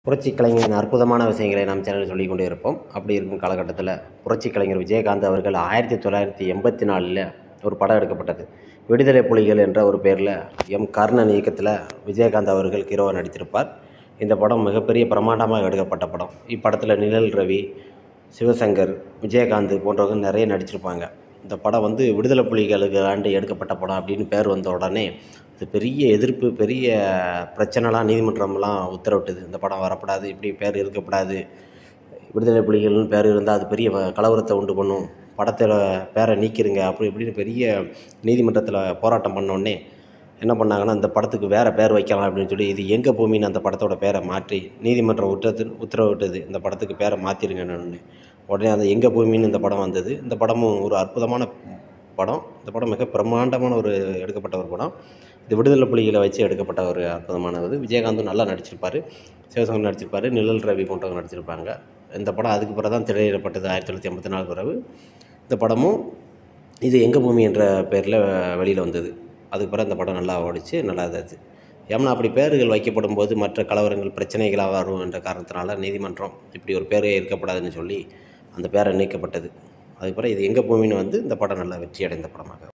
புரட்சி கலைஞரின் அற்புதமான விஷயங்களை நாம் சேனலில் சொல்லிக் கொண்டே இருப்போம் அப்படி இருக்கும் காலகட்டத்தில் புரட்சி கலைஞர் விஜயகாந்த் அவர்கள் ஆயிரத்தி தொள்ளாயிரத்தி எண்பத்தி நாலில் ஒரு படம் எடுக்கப்பட்டது விடுதலை புலிகள் என்ற ஒரு பேரில் எம் கர்ணன் இயக்கத்தில் விஜயகாந்த் அவர்கள் ஹீரோவாக நடித்திருப்பார் இந்த படம் மிகப்பெரிய பிரமாண்டமாக எடுக்கப்பட்ட படம் இப்படத்தில் நிழல் ரவி சிவசங்கர் விஜயகாந்த் போன்றவங்க நிறைய நடிச்சிருப்பாங்க இந்த படம் வந்து விடுதலை புலிகளுக்கு ஆண்டு எடுக்கப்பட்ட படம் அப்படின்னு பேர் வந்த உடனே இது பெரிய எதிர்ப்பு பெரிய பிரச்சனைலாம் நீதிமன்றம்லாம் உத்தரவிட்டது இந்த படம் வரக்கூடாது இப்படி பேர் இருக்கக்கூடாது விடுதலை புலிகள்னு பேர் இருந்தால் அது பெரிய வ- கலவரத்தை உண்டு பண்ணும் படத்தில் பேரை நீக்கிருங்க அப்படி இப்படின்னு பெரிய நீதிமன்றத்தில் போராட்டம் பண்ணோடனே என்ன பண்ணாங்கன்னா இந்த படத்துக்கு வேறு பேர் வைக்கலாம் அப்படின்னு சொல்லி இது எங்கள் பூமின்னு அந்த படத்தோட பேரை மாற்றி நீதிமன்றம் உத்தரத்து உத்தரவிட்டது இந்த படத்துக்கு பேரை மாற்றிருங்கன்னு உடனே அந்த எங்கள் பூமின்னு இந்த படம் வந்தது இந்த படமும் ஒரு அற்புதமான படம் இந்த படம் மிக பிரம்மாண்டமான ஒரு எடுக்கப்பட்ட ஒரு படம் இது விடுதலை புலிகளை வச்சு எடுக்கப்பட்ட ஒரு அற்புதமான இது விஜயகாந்தும் நல்லா நடிச்சிருப்பார் சிவசங்கர் நடிச்சிருப்பார் நிழல் ரவி போன்றவங்க நடிச்சிருப்பாங்க இந்த படம் அதுக்கு பிறகு தான் திரையிடப்பட்டது ஆயிரத்தி தொள்ளாயிரத்தி எண்பத்தி நாலு பிறகு இந்த படமும் இது எங்கள் பூமி என்ற பேரில் வெளியில் வந்தது அதுக்கு பிறகு இந்த படம் நல்லா ஓடிச்சு நல்லா இதாச்சு ஏன்னா அப்படி பேர்கள் வைக்கப்படும் போது மற்ற கலவரங்கள் பிரச்சனைகளாக வரும் என்ற காரணத்தினால நீதிமன்றம் இப்படி ஒரு பேரே இருக்கக்கூடாதுன்னு சொல்லி அந்த பேரை நீக்கப்பட்டது அதுக்கு பிறகு இது எங்கள் பூமின்னு வந்து இந்த படம் நல்லா வெற்றி அடைந்த படமாக